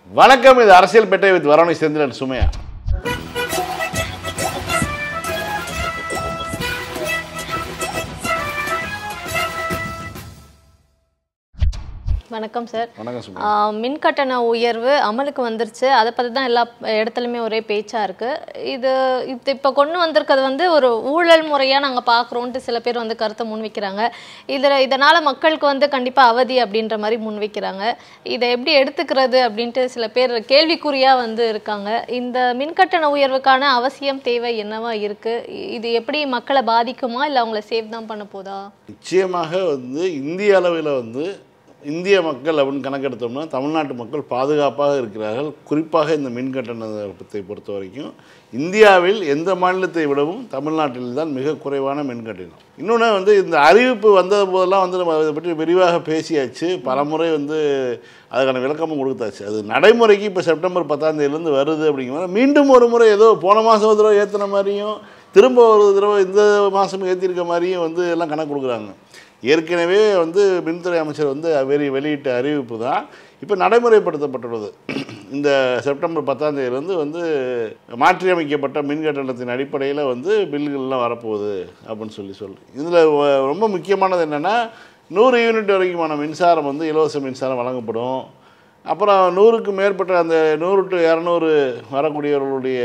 வணக்கம் இது அரசியல் பெட்டை வித் வரணி செந்திரன் சுமையா வணக்கம் சார் வணக்கம் சுமையா ஆஹ் மின் கட்டண உயர்வு அமலுக்கு வந்துருச்சு அதை பற்றி தான் எல்லா இடத்துலையுமே ஒரே பேச்சாக இருக்குது இது இது இப்போ கொண்டு வந்திருக்கிறது வந்து ஒரு ஊழல் முறையாக நாங்கள் பார்க்குறோன்ட்டு சில பேர் வந்து கருத்தை முன்வைக்கிறாங்க இதில் இதனால் மக்களுக்கு வந்து கண்டிப்பாக அவதி அப்படின்ற மாதிரி முன்வைக்கிறாங்க இதை எப்படி எடுத்துக்கிறது அப்படின்ட்டு சில பேர் கேள்விக்குறியாக வந்து இருக்காங்க இந்த மின் கட்டண உயர்வுக்கான அவசியம் தேவை என்னவா இருக்குது இது எப்படி மக்களை பாதிக்குமா இல்லை அவங்கள சேவ் தான் பண்ண போதா நிச்சயமாக வந்து இந்திய அளவில் வந்து இந்திய மக்கள் அப்படின்னு கணக்கெடுத்தோம்னா தமிழ்நாட்டு மக்கள் பாதுகாப்பாக இருக்கிறார்கள் குறிப்பாக இந்த மின் கட்டணத்தை பொறுத்த வரைக்கும் இந்தியாவில் எந்த மாநிலத்தை விடவும் தமிழ்நாட்டில் தான் மிக குறைவான மின் கட்டணம் இன்னொன்று வந்து இந்த அறிவிப்பு வந்த போதெல்லாம் வந்து நம்ம அதை பற்றி விரிவாக பேசியாச்சு பலமுறை வந்து அதுக்கான விளக்கமும் கொடுத்தாச்சு அது நடைமுறைக்கு இப்போ செப்டம்பர் பத்தாம் தேதியிலேருந்து வருது அப்படிங்கிற மீண்டும் ஒரு முறை ஏதோ போன மாதம் ஒரு தடவை ஏற்றின மாதிரியும் திரும்ப ஒரு தடவை இந்த மாதம் ஏற்றிருக்க மாதிரியும் வந்து எல்லாம் கணக்கு கொடுக்குறாங்க ஏற்கனவே வந்து மின்துறை அமைச்சர் வந்து வெளி வெளியிட்ட அறிவிப்பு தான் இப்போ நடைமுறைப்படுத்தப்பட்டுள்ளது இந்த செப்டம்பர் பத்தாம் தேதியிலேருந்து வந்து மாற்றியமைக்கப்பட்ட மின் கட்டணத்தின் அடிப்படையில் வந்து பில்லுகள்லாம் வரப்போகுது அப்படின்னு சொல்லி சொல்லி இதில் ரொம்ப முக்கியமானது என்னென்னா நூறு யூனிட் வரைக்குமான மின்சாரம் வந்து இலவச மின்சாரம் வழங்கப்படும் அப்புறம் நூறுக்கு மேற்பட்ட அந்த நூறு டு இரநூறு வரக்கூடியவர்களுடைய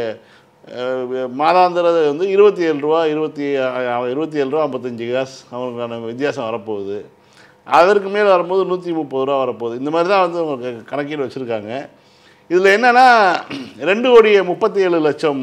அஹ், மாதாந்திர வந்து இருபத்தி ஏழு ரூபா இருபத்தி அஹ், இருபத்தி ஏழு ரூபா ஐம்பத்தஞ்சு காசு அவங்களுக்கான வித்தியாசம் வரப்போகுது அதற்கு மேல் வரும்போது நூற்றி முப்பது ரூபா வரப்போகுது இந்த மாதிரி தான் வந்து அவங்க க- கணக்கீடு வச்சுருக்காங்க இதில் என்னென்னா ரெண்டு கோடியே முப்பத்தி ஏழு லட்சம்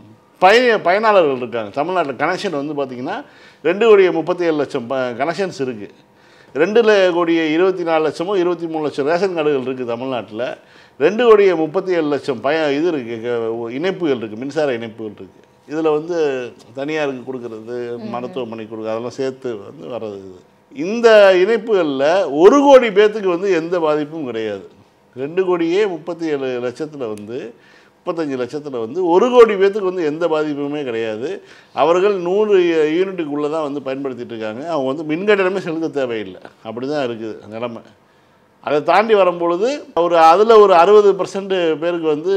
பயண பயனாளர்கள் இருக்காங்க தமிழ்நாட்டில் கனெக்ஷன் வந்து பார்த்திங்கன்னா ரெண்டு கோடியே முப்பத்தி ஏழு லட்சம் ப கனெக்ஷன்ஸ் இருக்குது ரெண்டு கோடியே இருபத்தி நாலு லட்சமோ இருபத்தி மூணு லட்சம் ரேஷன் கார்டுகள் இருக்குது தமிழ்நாட்டில் ரெண்டு கோடியே முப்பத்தி ஏழு லட்சம் பய இது இருக்குது இணைப்புகள் இருக்குது மின்சார இணைப்புகள் இருக்குது இதில் வந்து தனியாருக்கு கொடுக்கறது மருத்துவமனை கொடுக்குறது அதெல்லாம் சேர்த்து வந்து வர்றது இது இந்த இணைப்புகளில் ஒரு கோடி பேர்த்துக்கு வந்து எந்த பாதிப்பும் கிடையாது ரெண்டு கோடியே முப்பத்தி ஏழு லட்சத்தில் வந்து முப்பத்தஞ்சு லட்சத்தில் வந்து ஒரு கோடி பேர்த்துக்கு வந்து எந்த பாதிப்புமே கிடையாது அவர்கள் நூறு யூனிட்டுக்குள்ளே தான் வந்து பயன்படுத்திட்டு இருக்காங்க அவங்க வந்து மின்கட்டணமே செலுத்த தேவையில்லை அப்படி தான் இருக்குது நிலைமை அதை தாண்டி வரும்பொழுது ஒரு அதில் ஒரு அறுபது பர்சன்ட் பேருக்கு வந்து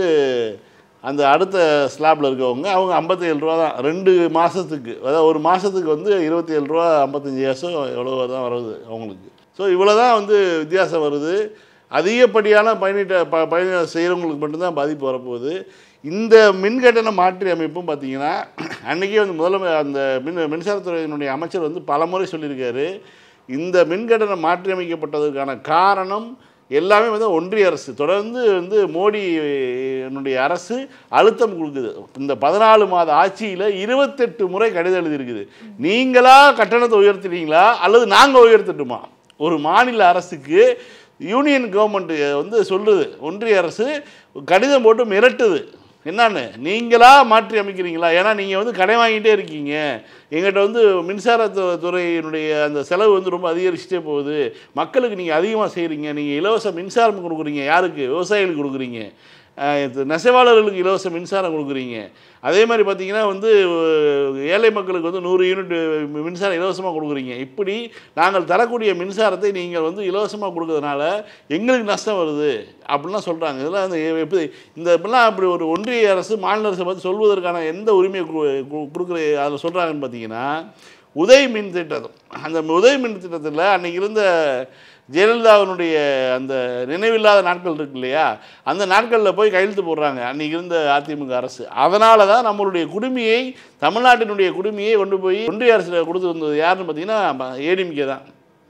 அந்த அடுத்த ஸ்லாப்பில் இருக்கவங்க அவங்க ஐம்பத்தேழு ரூபா தான் ரெண்டு மாதத்துக்கு அதாவது ஒரு மாதத்துக்கு வந்து இருபத்தி ஏழு ரூபா ஐம்பத்தஞ்சு காசோ எவ்வளோ தான் வருது அவங்களுக்கு ஸோ இவ்வளோ தான் வந்து வித்தியாசம் வருது அதிகப்படியான பயணிட்ட ப பயணம் செய்கிறவங்களுக்கு மட்டும்தான் பாதிப்பு வரப்போகுது இந்த மின்கட்டண மாற்றி அமைப்பும் பார்த்தீங்கன்னா அன்றைக்கே வந்து முதல்ல அந்த மின் மின்சாரத்துறையினுடைய அமைச்சர் வந்து பலமுறை சொல்லியிருக்காரு இந்த மின்கட்டணம் மாற்றி அமைக்கப்பட்டதற்கான காரணம் எல்லாமே வந்து ஒன்றிய அரசு தொடர்ந்து வந்து மோடி என்னுடைய அரசு அழுத்தம் கொடுக்குது இந்த பதினாலு மாத ஆட்சியில் இருபத்தெட்டு முறை கடிதம் எழுதியிருக்குது நீங்களா கட்டணத்தை உயர்த்துறீங்களா அல்லது நாங்கள் உயர்த்தட்டுமா ஒரு மாநில அரசுக்கு யூனியன் கவர்மெண்ட் வந்து சொல்லுது ஒன்றிய அரசு கடிதம் போட்டு மிரட்டுது என்னன்னு நீங்களா மாற்றி அமைக்கிறீங்களா ஏன்னா நீங்கள் வந்து கடை வாங்கிட்டே இருக்கீங்க எங்கிட்ட வந்து மின்சாரத்து துறையினுடைய அந்த செலவு வந்து ரொம்ப அதிகரிச்சுட்டே போகுது மக்களுக்கு நீங்கள் அதிகமாக செய்கிறீங்க நீங்கள் இலவச மின்சாரம் கொடுக்குறீங்க யாருக்கு விவசாயிகளுக்கு கொடுக்குறீங்க அஹ் இது நெசவாளர்களுக்கு இலவச மின்சாரம் கொடுக்குறீங்க அதே மாதிரி பார்த்தீங்கன்னா வந்து அஹ், ஏழை மக்களுக்கு வந்து நூறு யூனிட் மின்சாரம் இலவசமாக கொடுக்குறீங்க இப்படி நாங்கள் தரக்கூடிய மின்சாரத்தை நீங்கள் வந்து இலவசமாக கொடுக்கறதுனால எங்களுக்கு நஷ்டம் வருது அப்படிலாம் சொல்கிறாங்க இதெல்லாம் வந்து எ- எப்படி இந்த இப்படிலாம் அப்படி ஒரு ஒன்றிய அரசு மாநில அரசை பார்த்து சொல்வதற்கான எந்த உரிமையை கு- கு- கொடுக்குற அதில் சொல்கிறாங்கன்னு பார்த்தீங்கன்னா உதய் மின் திட்டம் அந்த உதய் மின் திட்டத்தில் அன்னைக்கு இருந்த ஜெயலலிதாவினுடைய அந்த நினைவில்லாத நாட்கள் இருக்கு இல்லையா அந்த நாட்களில் போய் கையெழுத்து போடுறாங்க அன்றைக்கி இருந்த அதிமுக அரசு அதனால தான் நம்மளுடைய குடுமையை தமிழ்நாட்டினுடைய குடுமையை கொண்டு போய் ஒன்றிய அரசில் கொடுத்து வந்தது யாருன்னு பார்த்தீங்கன்னா ஏடிஎம்கே தான்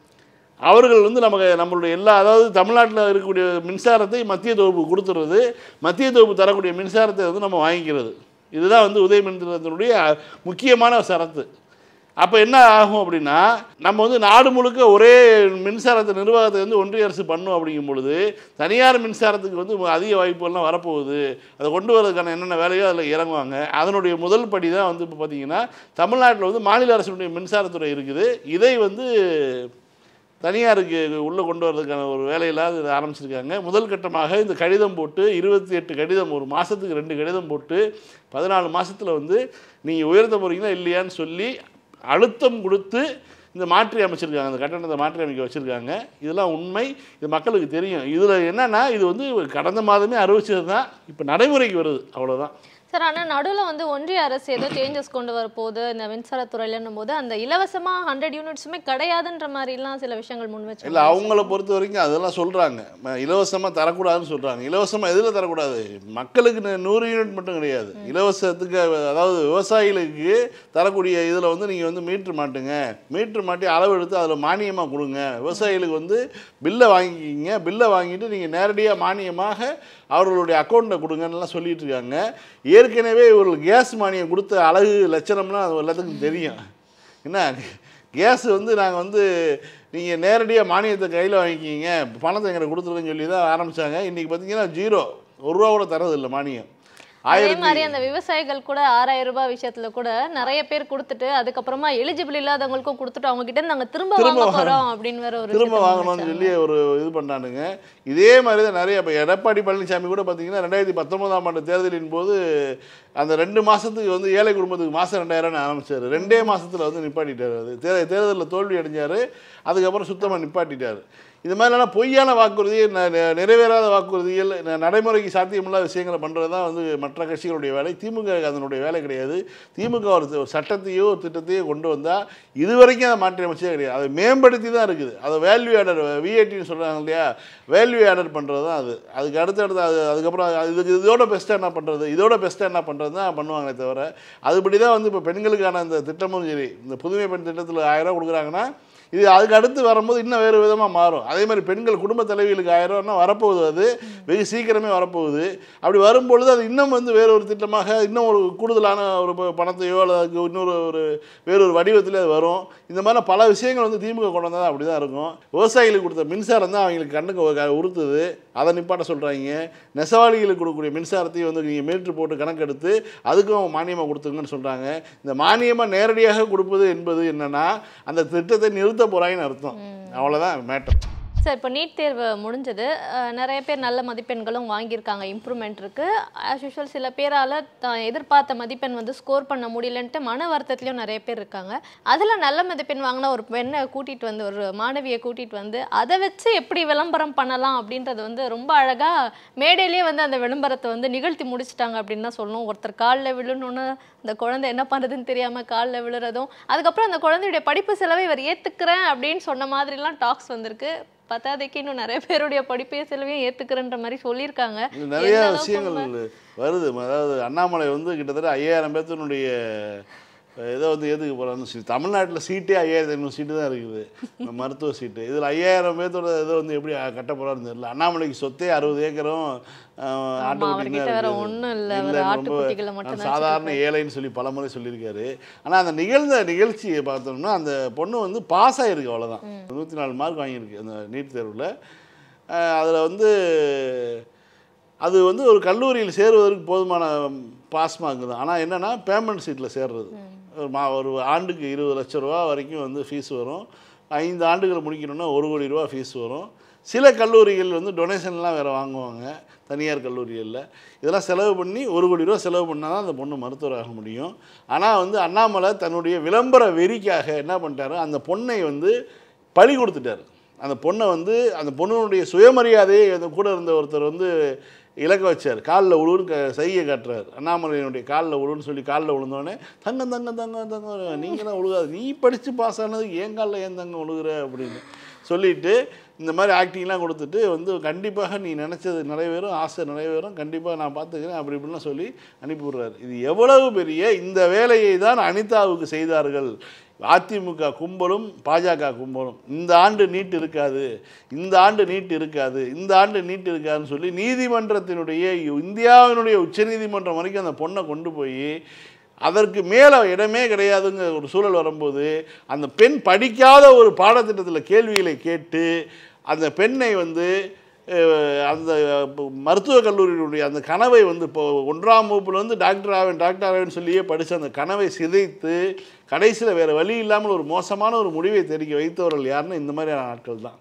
அவர்கள் வந்து நமக்கு நம்மளுடைய எல்லா அதாவது தமிழ்நாட்டில் இருக்கக்கூடிய மின்சாரத்தை மத்திய தொகுப்பு கொடுத்துறது மத்திய தொகுப்பு தரக்கூடிய மின்சாரத்தை வந்து நம்ம வாங்கிக்கிறது இதுதான் வந்து உதய மின் திட்டத்தினுடைய முக்கியமான சரத்து அப்போ என்ன ஆகும் அப்படின்னா நம்ம வந்து நாடு முழுக்க ஒரே மின்சாரத்தை நிர்வாகத்தை வந்து ஒன்றிய அரசு பண்ணும் அப்படிங்கும் பொழுது தனியார் மின்சாரத்துக்கு வந்து அதிக வாய்ப்புகள்லாம் வரப்போகுது அதை கொண்டு வரதுக்கான என்னென்ன வேலையோ அதில் இறங்குவாங்க அதனுடைய முதல் படி தான் வந்து இப்போ பார்த்தீங்கன்னா தமிழ்நாட்டில் வந்து மாநில அரசுடைய மின்சாரத்துறை இருக்குது இதை வந்து தனியாருக்கு உள்ளே கொண்டு வரதுக்கான ஒரு வேலையெல்லாம் இது ஆரம்பிச்சிருக்காங்க முதல் கட்டமாக இந்த கடிதம் போட்டு இருபத்தி எட்டு கடிதம் ஒரு மாதத்துக்கு ரெண்டு கடிதம் போட்டு பதினாலு மாதத்தில் வந்து நீங்கள் உயர்த்த போகிறீங்களா இல்லையான்னு சொல்லி அழுத்தம் கொடுத்து இந்த மாற்றி அமைச்சிருக்காங்க அந்த கட்டணத்தை மாற்றி அமைக்க வச்சுருக்காங்க இதெல்லாம் உண்மை இது மக்களுக்கு தெரியும் இதில் என்னென்னா இது வந்து கடந்த மாதமே அறிவிச்சது தான் இப்போ நடைமுறைக்கு வருது அவ்வளோதான் சார் ஆனால் நடுவில் வந்து ஒன்றிய அரசு ஏதோ சேஞ்சஸ் கொண்டு வர போகுது இந்த மின்சாரத்துறையிலன்னும் போது அந்த இலவசமாக ஹண்ட்ரட் யூனிட்ஸுமே கிடையாதுன்ற மாதிரிலாம் சில விஷயங்கள் முன் வச்சு இல்லை அவங்கள பொறுத்த வரைக்கும் அதெல்லாம் சொல்கிறாங்க இலவசமாக தரக்கூடாதுன்னு சொல்கிறாங்க இலவசமாக எதில் தரக்கூடாது மக்களுக்கு நூ- நூறு யூனிட் மட்டும் கிடையாது இலவசத்துக்கு அதாவது விவசாயிகளுக்கு தரக்கூடிய இதில் வந்து நீங்கள் வந்து மீட்ரு மாட்டுங்க மீட்ரு மாட்டி அளவு எடுத்து அதில் மானியமாக கொடுங்க விவசாயிகளுக்கு வந்து பில்லை வாங்கிக்கிங்க பில்லை வாங்கிட்டு நீங்கள் நேரடியாக மானியமாக அவர்களுடைய அக்கௌண்ட்டில் கொடுங்கன்னுலாம் சொல்லிட்டு இருக்காங்க ஏற்கனவே இவர்கள் கேஸ் மானியம் கொடுத்த அழகு லட்சணம்லாம் அது எல்லாத்துக்கும் தெரியும் என்ன கேஸ் வந்து நாங்கள் வந்து நீங்கள் நேரடியாக மானியத்தை கையில் வாங்கிக்கிங்க பணத்தை எங்களை கொடுத்துருங்கன்னு சொல்லி தான் ஆரம்பித்தாங்க இன்றைக்கி பார்த்தீங்கன்னா ஜீரோ ஒரு ரூபா கூட தரதில்லை மானியம் அதே ஆயிரத்தி மாதிரி அந்த விவசாயிகள் கூட ஆறாயிரம் ரூபாய் விஷயத்துல கூட நிறைய பேர் கொடுத்துட்டு அதுக்கப்புறமா எலிஜிபிள் இல்லாதவங்களுக்கும் கொடுத்துட்டு அவங்க கிட்ட இருந்து நாங்க திரும்ப திரும்ப வாங்க போறோம் அப்படின்னு வேற ஒரு திரும்ப விஷயத்தை வாங்கணும்னு முன் சொல்லி ஒரு இது பண்ணானுங்க இதே மாதிரி தான் நிறைய இப்போ எடப்பாடி பழனிசாமி கூட பார்த்தீங்கன்னா ரெண்டாயிரத்தி பத்தொன்பதாம் ஆண்டு தேர்தலின் போது அந்த ரெண்டு மாதத்துக்கு வந்து ஏழை குடும்பத்துக்கு மாதம் ரெண்டாயிரம்னு ஆரம்பிச்சார் ரெண்டே மாசத்துல வந்து நிப்பாட்டிட்டார் அது தே தேர்தலில் தோல்வி அடைஞ்சார் அதுக்கப்புறம் சுத்தமாக நிப்பாட்டிட்டார் இது மாதிரிலாம் பொய்யான வாக்குறுதி ந- ந- நிறைவேறாத வாக்குறுதிகள் ந- நடைமுறைக்கு சாத்தியமில்லாத விஷயங்களை பண்ணுறது தான் வந்து மற்ற கட்சிகளுடைய வேலை திமுக அதனுடைய வேலை கிடையாது திமுக ஒரு தி- ஒரு சட்டத்தையோ ஒரு திட்டத்தையோ கொண்டு வந்தால் இதுவரைக்கும் அதை மாற்றி அமைச்சே கிடையாது அதை மேம்படுத்தி தான் இருக்குது அதை வேல்யூ ஆடர் விஐடின்னு சொல்கிறாங்க இல்லையா வேல்யூ ஆடர் பண்ணுறது தான் அது அதுக்கு அடுத்தடுத்து அது அதுக்கப்புறம் அது- இதுக்கு இதோட பெஸ்ட்டாக என்ன பண்ணுறது இதோட பெஸ்ட்டாக என்ன பண்ணுறது தான் பண்ணுவாங்களே தவிர அதுபடி தான் வந்து இப்போ பெண்களுக்கான இந்த திட்டமும் சரி இந்த புதுமை பெண் திட்டத்தில் ஆயிரம் ரூபா கொடுக்குறாங்கன்னா இது அதுக்கு அடுத்து வரும்போது இன்னும் வேறு விதமாக மாறும் அதே மாதிரி பெண்கள் குடும்ப தலைவிகளுக்கு ஆயிரம் ரூபான்னா வரப்போகுது அது வெகு சீக்கிரமே வரப்போகுது அப்படி வரும்பொழுது அது இன்னும் வந்து வேற ஒரு திட்டமாக இன்னும் ஒரு கூடுதலான ஒரு ப- பணத்தையோ அல்லது அதுக்கு இன்னொரு ஒரு வேறொரு வடிவத்தில் அது வரும் இந்த மாதிரி பல விஷயங்கள் வந்து திமுக கொண்டு வந்தால் அப்படி தான் இருக்கும் விவசாயிகளுக்கு கொடுத்த மின்சாரம் தான் அவங்களுக்கு கண்ணுக்கு ஒரு க- உறுத்துது அதை நிப்பாட்ட சொல்கிறாங்க நெசவாளிகளுக்கு கொடுக்கக்கூடிய மின்சாரத்தையும் வந்து நீங்கள் மீட்ரு போட்டு கணக்கெடுத்து அதுக்கும் மானியமாக கொடுத்துங்கன்னு சொல்கிறாங்க இந்த மானியமாக நேரடியாக கொடுப்பது என்பது என்னன்னா அந்த திட்டத்தை நிறுத்த போகிறாங்கன்னு அர்த்தம் அவ்வளோதான் மேட்டர் சார் இப்போ நீட் தேர்வு முடிஞ்சது அஹ், நிறைய பேர் நல்ல மதிப்பெண்களும் வாங்கியிருக்காங்க இம்ப்ரூவ்மெண்ட் இருக்கு ஆஸ் யூஷுவல் சில பேரால தான் எதிர்பார்த்த மதிப்பெண் வந்து ஸ்கோர் பண்ண முடியலன்ட்டு மன வருத்தத்துலயும் நிறைய பேர் இருக்காங்க அதுல நல்ல மதிப்பெண் வாங்கின ஒரு பெண்ணை கூட்டிட்டு வந்து ஒரு மாணவியை கூட்டிட்டு வந்து அதை வச்சு எப்படி விளம்பரம் பண்ணலாம் அப்படின்றது வந்து ரொம்ப அழகா மேடையிலேயே வந்து அந்த விளம்பரத்தை வந்து நிகழ்த்தி முடிச்சிட்டாங்க அப்படின்னு தான் சொல்லணும் ஒருத்தர் காலில் விழுணுன்னு அந்த குழந்தை என்ன பண்ணுறதுன்னு தெரியாமல் காலில் விழுறதும் அதுக்கப்புறம் அந்த குழந்தையுடைய படிப்பு செலவை இவர் ஏற்றுக்கிறேன் அப்படின்னு சொன்ன மாதிரிலாம் டாக்ஸ் வந்திருக்கு பத்தாதைக்கு இன்னும் நிறைய பேருடைய படிப்பு செலவையும் ஏற்றுக்கிறன்ற மாதிரி சொல்லியிருக்காங்க இது நிறைய எந்த அளவுக்கு விஷயங்கள் வருது அதாவது அண்ணாமலை வந்து கிட்டத்தட்ட ஐயாயிரம் பேர்த்தினுடைய ஏதோ வந்து ஏற்றுக்க போகிறாங்க தமிழ்நாட்டில் சீட்டே ஐயாயிரத்தி ஐநூறு சீட்டு தான் இருக்குது இந்த மருத்துவ சீட்டு இதில் ஐயாயிரம் பேர்த்தோட இதை வந்து எப்படி கட்ட போகிறான்னு தெரியல அண்ணாமலைக்கு சொத்தே அறுபது ஏக்கரும் ஆஹ், ஆட்டுக்குட்டிங்க அவர்கிட்ட தான் வேற இருக்குது. ஒண்ணும் இல்ல, அவர் இல்லைன்னு ரொம்ப ஆட்டுக்குட்டிகளை நான் மட்டும்தான் சாதாரண ஏழைன்னு சொல்லி பலமுறை சொல்லியிருக்காரு ஆனால் அந்த நிகழ்ந்த நிகழ்ச்சியை பார்த்தோம்னா அந்த பொண்ணு வந்து பாஸ் ஆகிருக்கு அவ்வளோதான் நூற்றி நாலு மார்க் வாங்கியிருக்கு அந்த நீட் தேர்வில் அதில் வந்து அது வந்து ஒரு கல்லூரியில் சேருவதற்கு போதுமான பாஸ் மார்க் தான் ஆனால் என்னென்னா பேமெண்ட் சீட்டில் சேர்றது ஒரு மா ஒரு ஆண்டுக்கு இருபது லட்ச ரூபா வரைக்கும் வந்து ஃபீஸ் வரும் ஐந்து ஆண்டுகள் முடிக்கணும்னா ஒரு கோடி ரூபா ஃபீஸ் வரும் சில கல்லூரிகள் வந்து டொனேஷன்லாம் வேறு வாங்குவாங்க தனியார் கல்லூரிகளில் இதெல்லாம் செலவு பண்ணி ஒரு கோடி ரூபா செலவு பண்ணால் தான் அந்த பொண்ணு மருத்துவராக முடியும் ஆனால் வந்து அண்ணாமலை தன்னுடைய விளம்பர வெறிக்காக என்ன பண்ணிட்டாரு அந்த பொண்ணை வந்து பழி கொடுத்துட்டாரு அந்த பொண்ணை வந்து அந்த பொண்ணுடைய சுயமரியாதையை அந்த கூட இருந்த ஒருத்தர் வந்து இலக்க வச்சார் காலில் உழுவுன்னு க சைகை காட்டுறாரு அண்ணாமலையினுடைய காலில் உழுன்னு சொல்லி காலில் விழுந்தோடனே தங்கம் தங்கம் தங்கம் தங்கம் நீங்கள் தான் உழுகாது நீ படித்து பாஸ் ஆனதுக்கு ஏன் காலில் ஏன் தங்கம் உழுகுற அப்படின்னு சொல்லிட்டு இந்த மாதிரி ஆக்டிங்லாம் கொடுத்துட்டு வந்து கண்டிப்பாக நீ நினச்சது நிறைவேறும் ஆசை நிறைவேறும் கண்டிப்பாக நான் பார்த்துக்கிறேன் அப்படி இப்படிலாம் சொல்லி அனுப்பி விடுறாரு இது எவ்வளவு பெரிய இந்த வேலையை தான் அனிதாவுக்கு செய்தார்கள் அதிமுக கும்பலும் பாஜக கும்பலும் இந்த ஆண்டு நீட் இருக்காது இந்த ஆண்டு நீட் இருக்காது இந்த ஆண்டு நீட் இருக்காதுன்னு சொல்லி நீதிமன்றத்தினுடைய இந்தியாவினுடைய உச்சநீதிமன்றம் வரைக்கும் அந்த பொண்ணை கொண்டு போய் அதற்கு மேலே இடமே கிடையாதுங்கிற ஒரு சூழல் வரும்போது அந்த பெண் படிக்காத ஒரு பாடத்திட்டத்தில் கேள்விகளை கேட்டு அந்த பெண்ணை வந்து அஹ், அந்த மருத்துவக் கல்லூரியினுடைய அந்த கனவை வந்து இப்போ ஒன்றாம் வகுப்புல வந்து டாக்டர் ஆவேன் டாக்டர் ஆவேன்னு சொல்லியே படித்த அந்த கனவை சிதைத்து கடைசியில் வேறு வழி இல்லாமல் ஒரு மோசமான ஒரு முடிவை தெரிவிக்க வைத்தவர்கள் யாருன்னா இந்த மாதிரியான ஆட்கள் தான்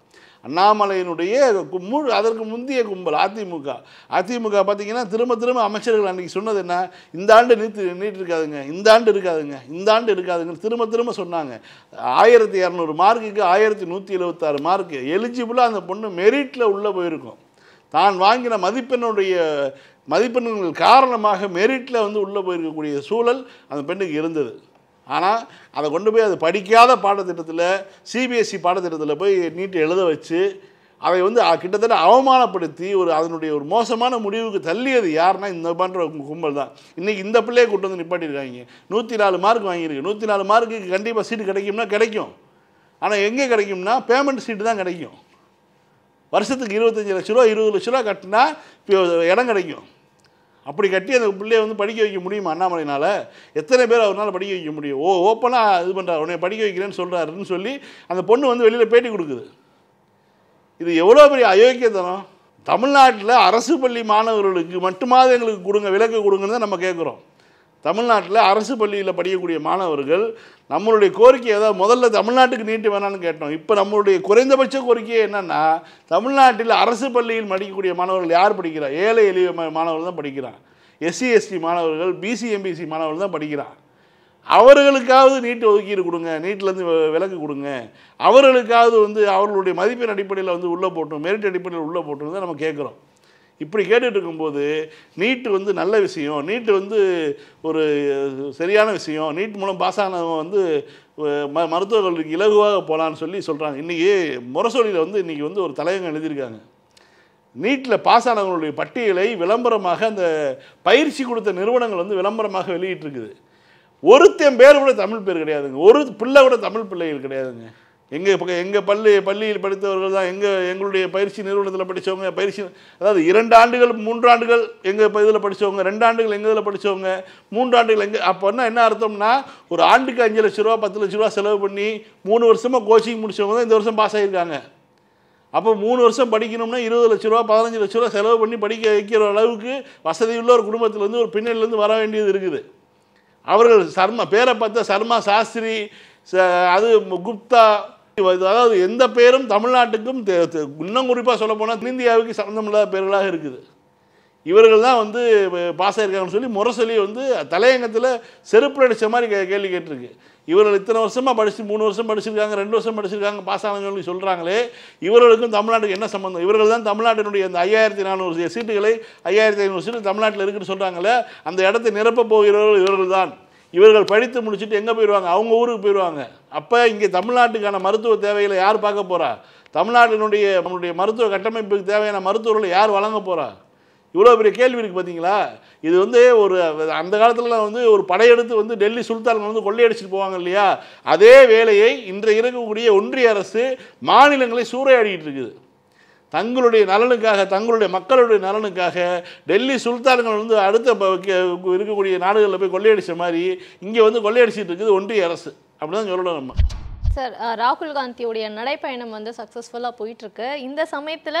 அண்ணாமலையினுடைய கு- முழு அதற்கு முந்தைய கும்பல் அதிமுக அதிமுக பார்த்தீங்கன்னா திரும்ப திரும்ப அமைச்சர்கள் அன்றைக்கி சொன்னது என்ன இந்த ஆண்டு நீட்டு நீட் இருக்காதுங்க இந்த ஆண்டு இருக்காதுங்க இந்த ஆண்டு இருக்காதுங்க திரும்ப திரும்ப சொன்னாங்க ஆயிரத்தி இரநூறு மார்க்குக்கு ஆயிரத்தி நூற்றி எழுபத்தாறு மார்க்கு எலிஜிபிளாக அந்த பொண்ணு மெரிட்டில் உள்ளே போயிருக்கும் தான் வாங்கின மதிப்பெண்ணுடைய மதிப்பெண்கள் காரணமாக மெரிட்டில் வந்து உள்ளே போயிருக்கக்கூடிய சூழல் அந்த பெண்ணுக்கு இருந்தது ஆனால் அதை கொண்டு போய் அது படிக்காத பாடத்திட்டத்தில் சிபிஎஸ்சி பாடத்திட்டத்தில் போய் நீட்டு எழுத வச்சு அதை வந்து அ- கிட்டத்தட்ட அவமானப்படுத்தி ஒரு அதனுடைய ஒரு மோசமான முடிவுக்கு தள்ளியது யாருன்னா இந்த பண்ணுற கும்பல் தான் இன்றைக்கி இந்த பிள்ளையை கூட்டு வந்து நிப்பாட்டியிருக்காங்க நூற்றி நாலு மார்க் வாங்கியிருக்கு நூற்றி நாலு மார்க்குக்கு கண்டிப்பாக சீட்டு கிடைக்கும்னா கிடைக்கும் ஆனால் எங்கே கிடைக்கும்னா பேமெண்ட் சீட்டு தான் கிடைக்கும் வருஷத்துக்கு இருபத்தஞ்சி லட்ச ரூபா இருபது லட்ச ரூபா கட்டினா இப்போ இடம் கிடைக்கும் அப்படி கட்டி அந்த பிள்ளைய வந்து படிக்க வைக்க முடியுமா அண்ணாமலைனால எத்தனை பேர் அவரால் படிக்க வைக்க முடியும் ஓ ஓப்பனாக இது பண்ணுறாரு உன்னை படிக்க வைக்கிறேன்னு சொல்கிறாருன்னு சொல்லி அந்த பொண்ணு வந்து வெளியில் பேட்டி கொடுக்குது இது எவ்வளோ பெரிய அயோக்கியத்தனம் தமிழ்நாட்டில் அரசு பள்ளி மாணவர்களுக்கு மட்டுமாவது எங்களுக்கு கொடுங்க விலக்கு கொடுங்கன்னு தான் நம்ம கேட்குறோம் தமிழ்நாட்டில் அரசு பள்ளியில் படிக்கக்கூடிய மாணவர்கள் நம்மளுடைய கோரிக்கை ஏதாவது முதல்ல தமிழ்நாட்டுக்கு நீட்டு வேணாம்னு கேட்டோம் இப்போ நம்மளுடைய குறைந்தபட்ச கோரிக்கை என்னன்னா தமிழ்நாட்டில் அரசு பள்ளியில் படிக்கக்கூடிய மாணவர்கள் யார் படிக்கிறா ஏழை எளிய மா- மாணவர்கள் தான் படிக்கிறான் எஸ்சி எஸ்டி மாணவர்கள் பிசி எம்பிசி மாணவர்கள் தான் படிக்கிறான் அவர்களுக்காவது நீட் ஒதுக்கீடு கொடுங்க நீட்லேருந்து விலக்கு கொடுங்க அவர்களுக்காவது வந்து அவர்களுடைய மதிப்பெண் அடிப்படையில் வந்து உள்ளே போட்டோம் மெரிட் அடிப்படையில் உள்ளே போட்டோம் தான் நம்ம கேட்குறோம் இப்படி கேட்டுட்டு இருக்கும்போது நீட்டு வந்து நல்ல விஷயம் நீட்டு வந்து ஒரு சரியான விஷயம் நீட் மூலம் பாஸ் ஆனவங்க வந்து அஹ், ம மருத்துவக் கல்லூரிக்கு இலகுவாக போகலான்னு சொல்லி சொல்கிறாங்க இன்றைக்கி முரசொலியில் வந்து இன்றைக்கி வந்து ஒரு தலையங்கம் எழுதியிருக்காங்க நீட்டில் பாஸ் ஆனவங்களுடைய பட்டியலை விளம்பரமாக அந்த பயிற்சி கொடுத்த நிறுவனங்கள் வந்து விளம்பரமாக வெளியிட்டிருக்குது ஒருத்தன் பேர் கூட தமிழ் பேர் கிடையாதுங்க ஒரு பிள்ளை கூட தமிழ் பிள்ளைகள் கிடையாதுங்க எங்கள் பக்கம் எங்கள் பள்ளி பள்ளியில் படித்தவர்கள் தான் எங்கள் எங்களுடைய பயிற்சி நிறுவனத்தில் படித்தவங்க பயிற்சி அதாவது இரண்டு ஆண்டுகள் மூன்று ஆண்டுகள் எங்கள் இதில் படித்தவங்க ரெண்டு ஆண்டுகள் எங்கள் இதில் படித்தவங்க மூன்று ஆண்டுகள் எங்கள் அப்போன்னா என்ன அர்த்தம்னா ஒரு ஆண்டுக்கு அஞ்சு லட்ச ரூபா பத்து லட்ச ரூபா செலவு பண்ணி மூணு வருஷமாக கோச்சிங் முடிச்சவங்க தான் இந்த வருஷம் பாஸ் ஆகியிருக்காங்க அப்போ மூணு வருஷம் படிக்கணும்னா இருபது லட்ச ரூபா பதினஞ்சு லட்ச ரூபா செலவு பண்ணி படிக்க வைக்கிற அளவுக்கு வசதியுள்ள ஒரு குடும்பத்திலேருந்து ஒரு பின்னணியிலேருந்து வர வேண்டியது இருக்குது அவர்கள் சர்மா பேரை பார்த்தா சர்மா சாஸ்திரி ச- அது குப்தா இது அதாவது எந்த பேரும் தமிழ்நாட்டுக்கும் தெ- தெ- இன்னும் குறிப்பாக சொல்ல போனால் இந்தியாவுக்கு சம்மந்தமில்லாத பேர்களாக இருக்குது இவர்கள் தான் வந்து பாஸ் ஆயிருக்காங்கன்னு சொல்லி முரசொலி வந்து தலையங்கத்தில் செருப்பு அடிச்ச மாதிரி கே கேள்வி கேட்டிருக்கு இவர்கள் இத்தனை வருஷமாக படிச்சு மூணு வருஷம் படிச்சிருக்காங்க ரெண்டு வருஷம் படிச்சிருக்காங்க பாஸ் ஆனவங்க சொல்லி சொல்கிறாங்களே இவர்களுக்கும் தமிழ்நாட்டுக்கு என்ன சம்மந்தம் இவர்கள் தான் தமிழ்நாட்டினுடைய அந்த ஐயாயிரத்தி நானூறு சீட்டுகளை ஐயாயிரத்தி ஐநூறு சீட்டு தமிழ்நாட்டில் இருக்குன்னு சொல்கிறாங்களே அந்த இடத்தை நிரப்ப போகிறவர்கள் இவர்கள் தான் இவர்கள் படித்து முடிச்சுட்டு எங்கே போயிடுவாங்க அவங்க ஊருக்கு போயிடுவாங்க அப்போ இங்கே தமிழ்நாட்டுக்கான மருத்துவ தேவைகளை யார் பார்க்க போகிறா தமிழ்நாட்டினுடைய நம்மளுடைய மருத்துவ கட்டமைப்புக்கு தேவையான மருத்துவர்களை யார் வழங்க போகிறா இவ்வளோ பெரிய கேள்வி இருக்குது பார்த்தீங்களா இது வந்து ஒரு அந்த காலத்துலலாம் வந்து ஒரு படையெடுத்து வந்து டெல்லி சுல்தான்கள் வந்து கொள்ளையடிச்சிட்டு போவாங்க இல்லையா அதே வேலையை இன்றைய இருக்கக்கூடிய ஒன்றிய அரசு மாநிலங்களை சூறையாடிட்டு இருக்குது தங்களுடைய நலனுக்காக தங்களுடைய மக்களுடைய நலனுக்காக டெல்லி சுல்தான்கள் வந்து அடுத்த ப- கே- இருக்கக்கூடிய நாடுகளில் போய் கொள்ளையடிச்ச மாதிரி இங்கே வந்து கொள்ளையடிச்சிட்டு இருக்குது ஒன்றிய அரசு அப்படி தான் சொல்லணும் நம்ம சார் அஹ், ராகுல் காந்தியுடைய நடைப்பயணம் வந்து சக்ஸஸ்ஃபுல்லாக போயிட்டுருக்கு இந்த சமயத்தில்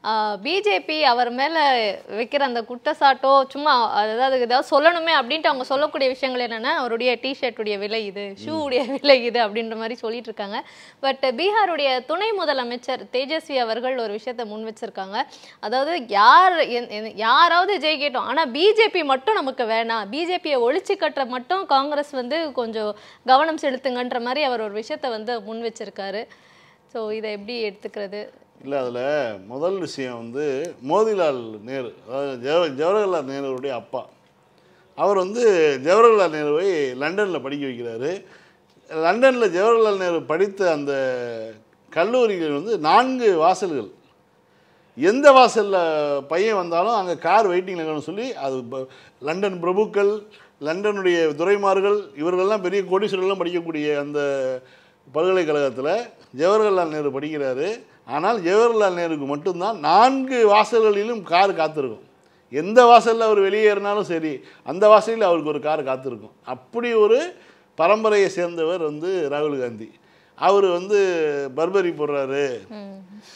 பிஜேபி அவர் மேலே வைக்கிற அந்த குற்றச்சாட்டோ சும்மா அதாவது ஏதாவது சொல்லணுமே அப்படின்ட்டு அவங்க சொல்லக்கூடிய விஷயங்கள் என்னென்னா அவருடைய டிஷர்ட்டுடைய விலை இது ஷூ உடைய விலை இது அப்படின்ற மாதிரி சொல்லிட்டு இருக்காங்க பட் பீகாருடைய துணை முதலமைச்சர் தேஜஸ்வி அவர்கள் ஒரு விஷயத்தை முன் வச்சிருக்காங்க அதாவது யார் என்- என்- யாராவது ஜெயிக்கட்டும் ஆனால் பிஜேபி மட்டும் நமக்கு வேணாம் பிஜேபியை ஒழிச்சு கட்டுற மட்டும் காங்கிரஸ் வந்து கொஞ்சம் கவனம் செலுத்துங்கன்ற மாதிரி அவர் ஒரு விஷயத்தை வந்து முன் வச்சிருக்காரு ஸோ இதை எப்படி எடுத்துக்கிறது இல்லை அதில் முதல் விஷயம் வந்து மோதிலால் நேரு அதாவது ஜவ ஜவஹர்லால் நேருவுடைய அப்பா அவர் வந்து ஜவஹர்லால் நேருவை லண்டனில் படிக்க வைக்கிறாரு லண்டனில் ஜவஹர்லால் நேரு படித்த அந்த கல்லூரிகள் வந்து நான்கு வாசல்கள் எந்த வாசலில் பையன் வந்தாலும் அங்கே கார் வெயிட்டிங்கில் இருக்கணும்னு சொல்லி அது ப- லண்டன் பிரபுக்கள் லண்டனுடைய துரைமார்கள் இவர்கள்லாம் பெரிய கோடீஸ்வரர்லாம் படிக்கக்கூடிய அந்த பல்கலைக்கழகத்தில் ஜவஹர்லால் நேரு படிக்கிறாரு ஆனால் ஜவஹர்லால் நேருக்கு மட்டும்தான் நான்கு வாசல்களிலும் கார் காத்திருக்கும் எந்த வாசலில் அவர் வெளியேறினாலும் சரி அந்த வாசலில் அவருக்கு ஒரு கார் காத்திருக்கும் அப்படி ஒரு பரம்பரையை சேர்ந்தவர் வந்து ராகுல் காந்தி அவர் வந்து பர்பரி போடுறாரு ம்.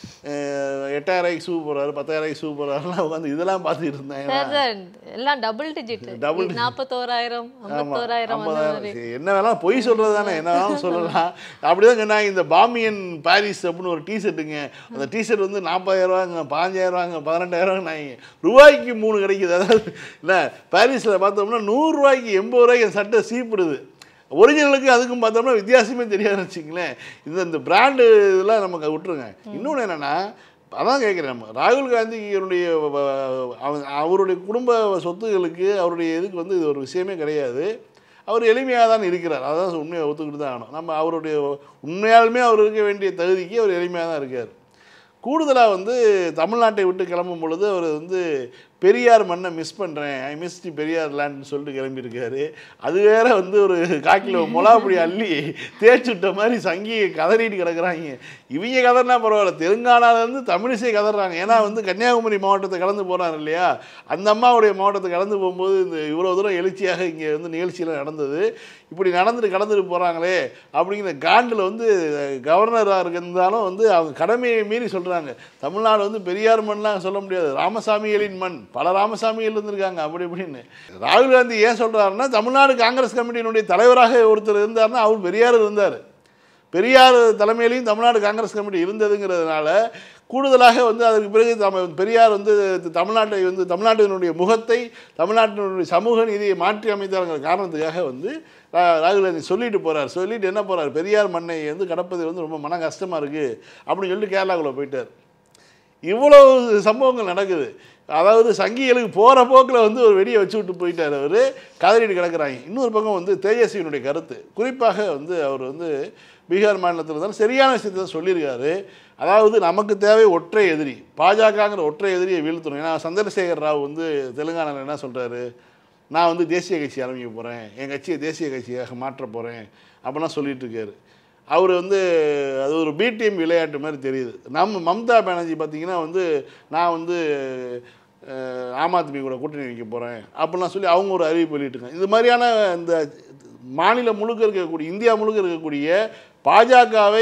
அஹ் எட்டாயிரம் ரூபாய்க்கு ஷூ போடுறாரு பத்தாயிரம் ரூபாய்க்கு ஷூ போடுறாருலாம் உட்காந்து இதெல்லாம் பார்த்துட்டு இருந்தேன் சார் சார் எல்லாம் டபுள் டிஜிட் Double நாற்பத்தோராயிரம் ஐம்பத்தோராயிரம் அந்த ஐம்பதாயிரம் மாதிரி சரி, என்ன வேணாலும் பொய் சொல்றது தானே என்ன வேணாலும் சொல்லலாம் அப்படிதான் சொன்னாங்க இந்த பாமியன் பாரிஸ் அப்படின்னு ஒரு டிஷர்ட்டுங்க அந்த டிஷர்ட் வந்து நாற்பதாயிரம் ரூபாங்க பாஞ்சாயிரம் ரூபாங்க பதினெட்டாயிரம் நாங்க ரூபாய்க்கு மூணு கிடைக்குது அதாவது இல்லை பாரிஸில் பார்த்தோம்னா நூறுரூவாய்க்கு எண்பது ரூபாய்க்கு அந்த சட்டை சீப்பிடுது ஒரிஜினலுக்கு அதுக்கும் பார்த்தோம்னா வித்தியாசமே தெரியாதுன்னு வச்சுங்களேன் இந்த இந்த பிராண்டு இதெல்லாம் நமக்கு விட்டுருங்க இன்னொன்று என்னென்னா அதான் கேட்குறேன் நம்ம ராகுல் காந்தியினுடைய அவ- அவருடைய குடும்ப சொத்துகளுக்கு அவருடைய இதுக்கு வந்து இது ஒரு விஷயமே கிடையாது அவர் எளிமையாக தான் இருக்கிறார் அதான் உண்மையை ஒத்துக்கிட்டு தான் ஆகணும் நம்ம அவருடைய உண்மையாலுமே அவர் இருக்க வேண்டிய தகுதிக்கு அவர் எளிமையாக தான் இருக்கார் கூடுதலாக வந்து தமிழ்நாட்டை விட்டு கிளம்பும் பொழுது அவர் வந்து பெரியார் மண்ணை மிஸ் பண்ணுறேன் ஐ மிஸ் தி பெரியார் லேண்ட்னு சொல்லிட்டு கிளம்பியிருக்காரு அது வேற வந்து ஒரு காக்கிலோ மொளாப்பொடி அள்ளி தேய்ச்சி விட்ட மாதிரி சங்கியை கதறிட்டு கிடக்குறாங்க இவங்க கதறினா பரவாயில்ல தெலுங்கானாலேருந்து தமிழிசை கதறாங்க ஏன்னா வந்து கன்னியாகுமரி மாவட்டத்தை கடந்து போகிறார் இல்லையா அந்த அம்மாவுடைய மாவட்டத்தை கடந்து போகும்போது இந்த இவ்வளோ தூரம் எழுச்சியாக இங்கே வந்து நிகழ்ச்சியில் நடந்தது இப்படி நடந்துட்டு கடந்துட்டு போகிறாங்களே அப்படிங்கிற காண்டில் வந்து கவர்னராக இருந்தாலும் வந்து அவங்க கடமையை மீறி சொல்கிறாங்க தமிழ்நாடு வந்து பெரியார் மண்லாம் சொல்ல முடியாது ராமசாமிகளின் மண் பல ராமசாமிகள் இருந்திருக்காங்க அப்படி இப்படின்னு ராகுல் காந்தி ஏன் சொல்கிறாருன்னா தமிழ்நாடு காங்கிரஸ் கமிட்டியினுடைய தலைவராக ஒருத்தர் இருந்தாருன்னா அவர் பெரியார் இருந்தார் பெரியார் தலைமையிலையும் தமிழ்நாடு காங்கிரஸ் கமிட்டி இருந்ததுங்கிறதுனால கூடுதலாக வந்து அதற்கு பிறகு தம பெரியார் வந்து தமிழ்நாட்டை வந்து தமிழ்நாட்டினுடைய முகத்தை தமிழ்நாட்டினுடைய சமூக நீதியை மாற்றி அமைத்தாருங்கிற காரணத்துக்காக வந்து ரா- ராகுல் காந்தி சொல்லிட்டு போகிறார் சொல்லிட்டு என்ன போகிறார் பெரியார் மண்ணை வந்து கடப்பது வந்து ரொம்ப மன கஷ்டமாக இருக்குது அப்படின்னு சொல்லிட்டு கேரளாக்குள்ளே போயிட்டார் இவ்வளவு சம்பவங்கள் நடக்குது அதாவது சங்கிகளுக்கு போகிற போக்கில் வந்து ஒரு வெடியை வச்சு விட்டு போயிட்டார் அவர் கதறிட்டு கிடக்குறாங்க இன்னொரு பக்கம் வந்து தேஜஸ்வியினுடைய கருத்து குறிப்பாக வந்து அவர் வந்து பீகார் மாநிலத்தில் இருந்தாலும் சரியான விஷயத்தை தான் சொல்லியிருக்காரு அதாவது நமக்கு தேவை ஒற்றை எதிரி பாஜகங்கிற ஒற்றை எதிரியை வீழ்த்தணும் ஏன்னா சந்திரசேகர் ராவ் வந்து தெலுங்கானாவில் என்ன சொல்கிறாரு நான் வந்து தேசிய கட்சி ஆரம்பிக்க போகிறேன் என் கட்சியை தேசிய கட்சியாக மாற்ற போகிறேன் அப்படிலாம் சொல்லிட்டு இருக்காரு அவர் வந்து அது ஒரு பி டீம் விளையாட்டு மாதிரி தெரியுது நம்ம மம்தா பானர்ஜி பார்த்தீங்கன்னா வந்து நான் வந்து அஹ், ஆம் ஆத்மி கூட கூட்டணி வைக்க போகிறேன் அப்படிலாம் சொல்லி அவங்க ஒரு அறிவிப்பு வெளியிட்டிருக்காங்க இது மாதிரியான இந்த மாநிலம் முழுக்க இருக்கக்கூடிய இந்தியா முழுக்க இருக்கக்கூடிய பாஜகவை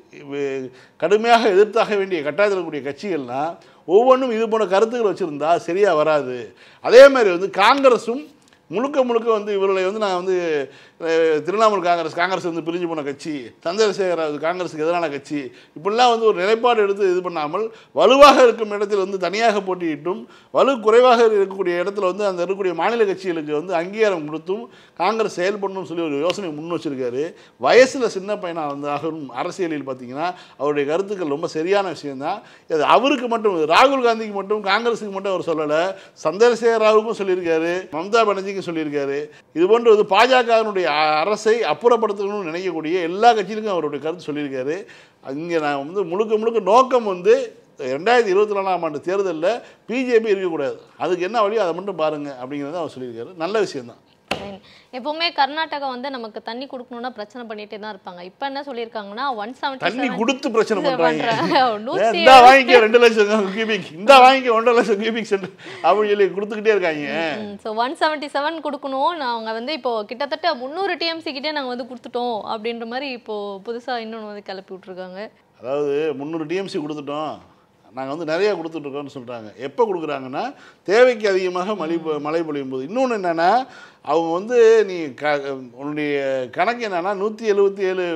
கடுமையாக எதிர்த்தாக வேண்டிய கட்டாயத்தில் இருக்கக்கூடிய கட்சிகள்லாம் ஒவ்வொன்றும் இது போன கருத்துக்கள் வச்சுருந்தா சரியாக வராது அதே மாதிரி வந்து காங்கிரஸும் முழுக்க முழுக்க வந்து இவர்களை வந்து நான் வந்து அஹ், திரிணாமுல் காங்கிரஸ் காங்கிரஸ் வந்து பிரிஞ்சு போன கட்சி சந்திரசேகர அது காங்கிரஸுக்கு எதிரான கட்சி இப்படிலாம் வந்து ஒரு நிலைப்பாடு எடுத்து இது பண்ணாமல் வலுவாக இருக்கும் இடத்தில் வந்து தனியாக போட்டியிட்டும் வலு குறைவாக இருக்கக்கூடிய இடத்துல வந்து அந்த இருக்கக்கூடிய மாநில கட்சிகளுக்கு வந்து அங்கீகாரம் கொடுத்தும் காங்கிரஸ் செயல்படணும்னு சொல்லி ஒரு யோசனை முன் வச்சிருக்காரு வயசில் சின்ன பையனாக இருந்தாலும் அரசியலில் பார்த்தீங்கன்னா அவருடைய கருத்துக்கள் ரொம்ப சரியான விஷயம்தான் இது அவருக்கு மட்டும் ராகுல் காந்திக்கு மட்டும் காங்கிரஸுக்கு மட்டும் அவர் சொல்லலை சந்திரசேகர் ராவுக்கும் சொல்லியிருக்காரு மம்தா பானர்ஜிக்கும் சொல்லியிருக்காரு இது போன்று வந்து பாஜகவினுடைய அரசை அப்புறப்படுத்தணும்னு நினைக்கக்கூடிய எல்லா கட்சியிலுக்கும் அவருடைய கருத்து சொல்லியிருக்காரு இங்கே நான் வந்து முழுக்க முழுக்க நோக்கம் வந்து ரெண்டாயிரத்தி இருபத்தி நாலாம் ஆண்டு தேர்தலில் பிஜேபி இருக்கக்கூடாது அதுக்கு என்ன வழியோ அதை மட்டும் பாருங்கள் அப்படிங்கிறத அவர் சொல்லியிருக்காரு நல்ல விஷயம்தான் Fine. எப்பவுமே கர்நாடகா வந்து நமக்கு தண்ணி கொடுக்கணும்னா பிரச்சனை பண்ணிட்டே தான் இருப்பாங்க இப்போ என்ன சொல்லியிருக்காங்கன்னா ஒன் தண்ணி செவன்டி கொடுத்து பிரச்சனை பண்றாங்க நூற்றி இந்த வாங்கிக்க ரெண்டு லட்சம் கியூபிக் இந்த வாங்கிக்க ஒன்றரை லட்சம் கியூபிக் சென்டர் அப்படின்னு சொல்லி கொடுத்துக்கிட்டே இருக்காங்க ஸோ ஒன் செவன்ட்டி செவன் கொடுக்கணும் நாங்கள் வந்து இப்போ கிட்டத்தட்ட முந்நூறு டிஎம்சி கிட்டே நாங்கள் வந்து கொடுத்துட்டோம் அப்படின்ற மாதிரி இப்போ புதுசா இன்னொன்று வந்து கிளப்பி விட்டுருக்காங்க அதாவது முந்நூறு டிஎம்சி கொடுத்துட்டோம் நாங்கள் வந்து நிறைய கொடுத்துட்ருக்கோம்னு சொல்கிறாங்க எப்போ கொடுக்குறாங்கன்னா தேவைக்கு அதிகமாக மழை பொ- மழை பொழியும் போது இன்னொன்று என்னென்னா அவங்க வந்து நீ க உன்னுடைய கணக்கு என்னென்னா நூற்றி எழுபத்தி ஏழு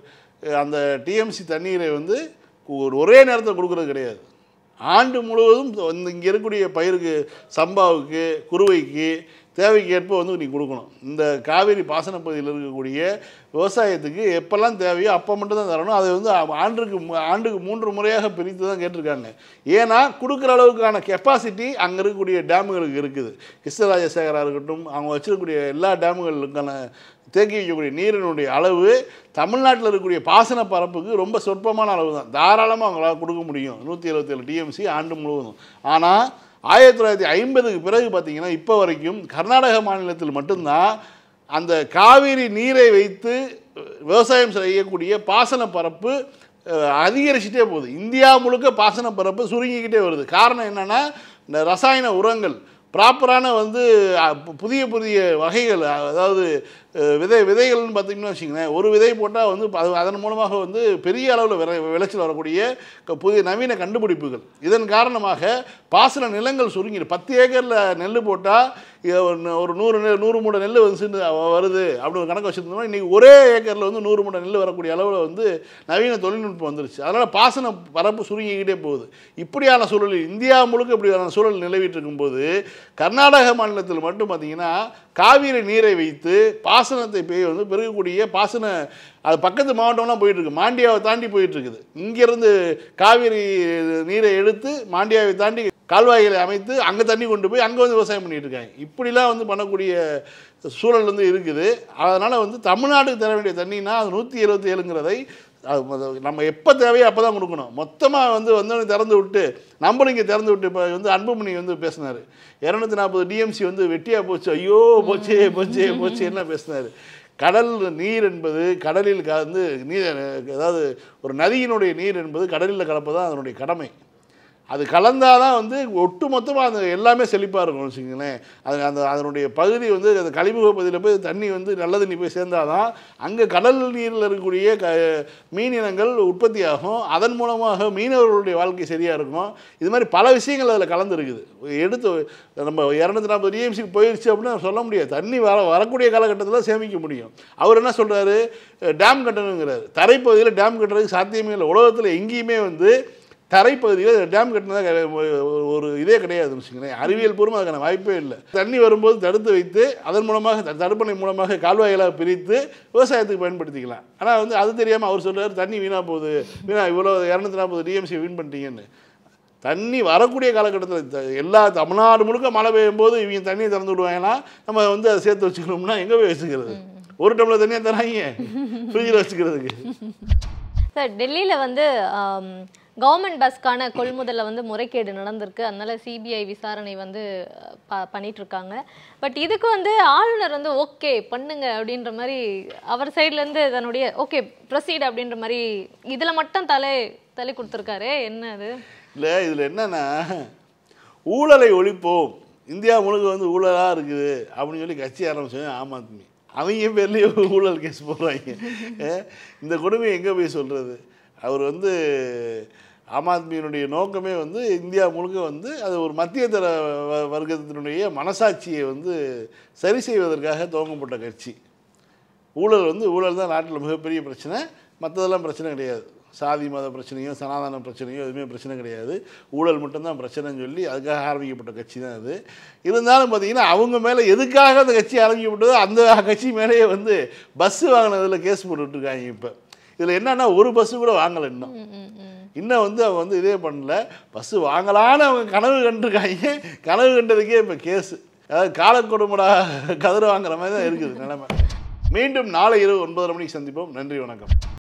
அந்த டிஎம்சி தண்ணீரை வந்து ஒரு ஒரே நேரத்தில் கொடுக்குறது கிடையாது ஆண்டு முழுவதும் இந்த இங்கே இருக்கக்கூடிய பயிருக்கு சம்பாவுக்கு குருவைக்கு தேவைக்கு ஏற்ப வந்து நீ கொடுக்கணும் இந்த காவேரி பாசன பகுதியில் இருக்கக்கூடிய விவசாயத்துக்கு எப்பெல்லாம் தேவையோ அப்போ மட்டும் தான் தரணும் அதை வந்து ஆ- ஆண்டுக்கு மு- ஆண்டுக்கு மூன்று முறையாக பிரித்து தான் கேட்டிருக்காங்க ஏன்னா கொடுக்குற அளவுக்கான கெப்பாசிட்டி அங்கே இருக்கக்கூடிய டேமுகளுக்கு இருக்குது கிருஷ்ணராஜசேகரா இருக்கட்டும் அவங்க வச்சிருக்கக்கூடிய எல்லா டேமுகளுக்கான தேக்கி வைக்கக்கூடிய நீரினுடைய அளவு தமிழ்நாட்டில் இருக்கக்கூடிய பாசன பரப்புக்கு ரொம்ப சொற்பமான அளவு தான் தாராளமாக அவங்களால கொடுக்க முடியும் நூற்றி எழுபத்தேழு டிஎம்சி ஆண்டு முழுவதும் ஆனால் ஆயிரத்தி தொள்ளாயிரத்தி ஐம்பதுக்கு பிறகு பார்த்தீங்கன்னா இப்போ வரைக்கும் கர்நாடக மாநிலத்தில் மட்டும்தான் அந்த காவிரி நீரை வைத்து விவசாயம் செய்யக்கூடிய பாசன பரப்பு அஹ், அதிகரிச்சுட்டே போகுது இந்தியா முழுக்க பாசன பரப்பு சுருங்கிக்கிட்டே வருது காரணம் என்னென்னா இந்த ரசாயன உரங்கள் ப்ராப்பரான வந்து அ, பு- புதிய புதிய வகைகள் அதாவது அஹ், விதை விதைகள்னு பார்த்தீங்கன்னா வச்சுங்களேன் ஒரு விதை போட்டால் வந்து அது அதன் மூலமாக வந்து பெரிய அளவில் விளை விளைச்சல் வரக்கூடிய க- புதிய நவீன கண்டுபிடிப்புகள் இதன் காரணமாக பாசன நிலங்கள் சுருங்கிடு பத்து ஏக்கரில் நெல் போட்டால் ஒரு நூறு நெல் நூறு மூடை நெல் வந்து வருது அப்படி ஒரு கணக்கு வச்சுருந்தோம்னா இன்றைக்கி ஒரே ஏக்கரில் வந்து நூறு மூடை நெல் வரக்கூடிய அளவில் வந்து நவீன தொழில்நுட்பம் வந்துருச்சு அதனால் பாசன பரப்பு சுருங்கிக்கிட்டே போகுது இப்படியான சூழலில் இந்தியா முழுக்க இப்படியான சூழல் நிலவிட்டு இருக்கும்போது கர்நாடக மாநிலத்தில் மட்டும் பார்த்தீங்கன்னா காவிரி நீரை வைத்து பாசனத்தை பெய் வந்து பெருகக்கூடிய பாசன அது பக்கத்து மாவட்டம்லாம் போயிட்டு இருக்கு மாண்டியாவை தாண்டி போயிட்டு இருக்குது இங்கேருந்து காவிரி நீரை எடுத்து மாண்டியாவை தாண்டி கால்வாய்களை அமைத்து அங்கே தண்ணி கொண்டு போய் அங்கே வந்து விவசாயம் பண்ணிட்டு இருக்காங்க இப்படிலாம் வந்து பண்ணக்கூடிய சூழல் வந்து இருக்குது அதனால் வந்து தமிழ்நாட்டுக்கு தர வேண்டிய தண்ணினா அது நூற்றி எழுபத்தி ஏழுங்கிறதை அது மொத- நம்ம எப்போ தேவையோ அப்போ தான் கொடுக்கணும் மொத்தமாக வந்து வந்தோடனே திறந்து விட்டு நம்மளும் இங்கே திறந்து விட்டு இப்போ வந்து அன்புமணி வந்து பேசினார் இரநூத்தி நாற்பது டிஎம்சி வந்து வெட்டியாக போச்சு ஐயோ போச்சே போச்சே போச்சே என்ன பேசினார் கடல் நீர் என்பது கடலில் கலந்து நீர் அதாவது ஒரு நதியினுடைய நீர் என்பது கடலில் கலப்பது தான் அதனுடைய கடமை அது கலந்தால் தான் வந்து ஒட்டு மொத்தமாக அந்த எல்லாமே செழிப்பாக இருக்கும் வச்சுக்கோங்களேன் அது அந்த அதனுடைய பகுதி வந்து அந்த கழிமுக பகுதியில் போய் தண்ணி வந்து நல்ல தண்ணி போய் சேர்ந்தால் தான் அங்கே கடல் நீரில் இருக்கக்கூடிய க மீன் இனங்கள் உற்பத்தி ஆகும் அதன் மூலமாக மீனவர்களுடைய வாழ்க்கை சரியாக இருக்கும் இது மாதிரி பல விஷயங்கள் அதில் கலந்துருக்குது எடுத்து நம்ம இரநூத்தி நாற்பது டிஎம்சிக்கு போயிடுச்சு அப்படின்னு சொல்ல முடியாது தண்ணி வர வரக்கூடிய காலகட்டத்தில் சேமிக்க முடியும் அவர் என்ன சொல்கிறாரு டேம் கட்டணுங்கிறாரு தரைப்பகுதியில் டேம் கட்டுறதுக்கு சாத்தியமே இல்லை உலகத்தில் எங்கேயுமே வந்து தரைப்பகுதியில் டேம் கட்டினதா ஒரு இதே கிடையாதுன்னு வச்சுங்களேன் அறிவியல் பூர்வம் அதுக்கான வாய்ப்பே இல்லை தண்ணி வரும்போது தடுத்து வைத்து அதன் மூலமாக த- தடுப்பணை மூலமாக கால்வாய்களாக பிரித்து விவசாயத்துக்கு பயன்படுத்திக்கலாம் ஆனால் வந்து அது தெரியாமல் அவர் சொல்றாரு தண்ணி வீணாக போகுது வீணா இவ்வளோ இரநூத்தி நாற்பது டிஎம்சி வீண் பண்ணிட்டீங்கன்னு தண்ணி வரக்கூடிய காலகட்டத்தில் எல்லா தமிழ்நாடு முழுக்க மழை பெய்யும் போது இவங்க தண்ணியை திறந்து விடுவாங்கன்னா நம்ம வந்து அதை சேர்த்து வச்சுக்கணும்னா எங்கே போய் வச்சுக்கிறது ஒரு டம்ளர் தண்ணியை தராங்க ஃப்ரிட்ஜில் வச்சுக்கிறதுக்கு சார் டெல்லியில் வந்து கவர்மெண்ட் பஸ்க்கான கொள்முதலில் வந்து முறைகேடு நடந்திருக்கு அதனால சிபிஐ விசாரணை வந்து அஹ், ப பண்ணிட்டு இருக்காங்க பட் இதுக்கு வந்து ஆளுநர் வந்து ஓகே பண்ணுங்க அப்படின்ற மாதிரி அவர் சைட்லேருந்து தன்னுடைய ஓகே ப்ரொசீட் அப்படின்ற மாதிரி இதில் மட்டும் தலை தலை கொடுத்துருக்காரு என்ன அது இல்லை இதில் என்னன்னா ஊழலை ஒழிப்போம் இந்தியா முழுக்க வந்து ஊழலாக இருக்குது அப்படின்னு சொல்லி கட்சி ஆரம்பிச்சது ஆம் ஆத்மி அவங்க பேர்லேயே ஊழல் கேஸ் போடுறாங்க அஹ் இந்த கொடுமையை எங்கே போய் சொல்கிறது அவர் வந்து ஆம் ஆத்மியினுடைய நோக்கமே வந்து இந்தியா முழுக்க வந்து அது ஒரு மத்திய தர வ- வர்க்கத்தினுடைய மனசாட்சியை வந்து சரி செய்வதற்காக துவங்கப்பட்ட கட்சி ஊழல் வந்து ஊழல் தான் நாட்டில் மிகப்பெரிய பிரச்சனை மற்றதெல்லாம் பிரச்சனை கிடையாது சாதி மத பிரச்சனையோ சனாதன பிரச்சனையோ எதுவுமே பிரச்சனை கிடையாது ஊழல் மட்டும்தான் பிரச்சனைன்னு சொல்லி அதுக்காக ஆரம்பிக்கப்பட்ட கட்சி தான் அது இருந்தாலும் பார்த்தீங்கன்னா அவங்க மேலே எதுக்காக அந்த கட்சி ஆரம்பிக்கப்பட்டதோ அந்த கட்சி மேலேயே வந்து பஸ்ஸு வாங்கினதில் கேஸ் போட்டுட்ருக்காங்க இப்போ இதில் என்னன்னா ஒரு பஸ்ஸு கூட வாங்கலை இன்னும் ம், ம், ம். இன்னும் வந்து அவங்க வந்து இதே பண்ணல பஸ்ஸு வாங்கலான்னு அவங்க கனவு கண்டிருக்காங்க கனவு கண்டதுக்கே இப்போ கேஸு அதாவது காலக்கொடுமுடா கதிரை வாங்குற மாதிரி தான் இருக்குது நிலைமை மீண்டும் நாளை இரவு ஒன்பதரை மணிக்கு சந்திப்போம் நன்றி வணக்கம்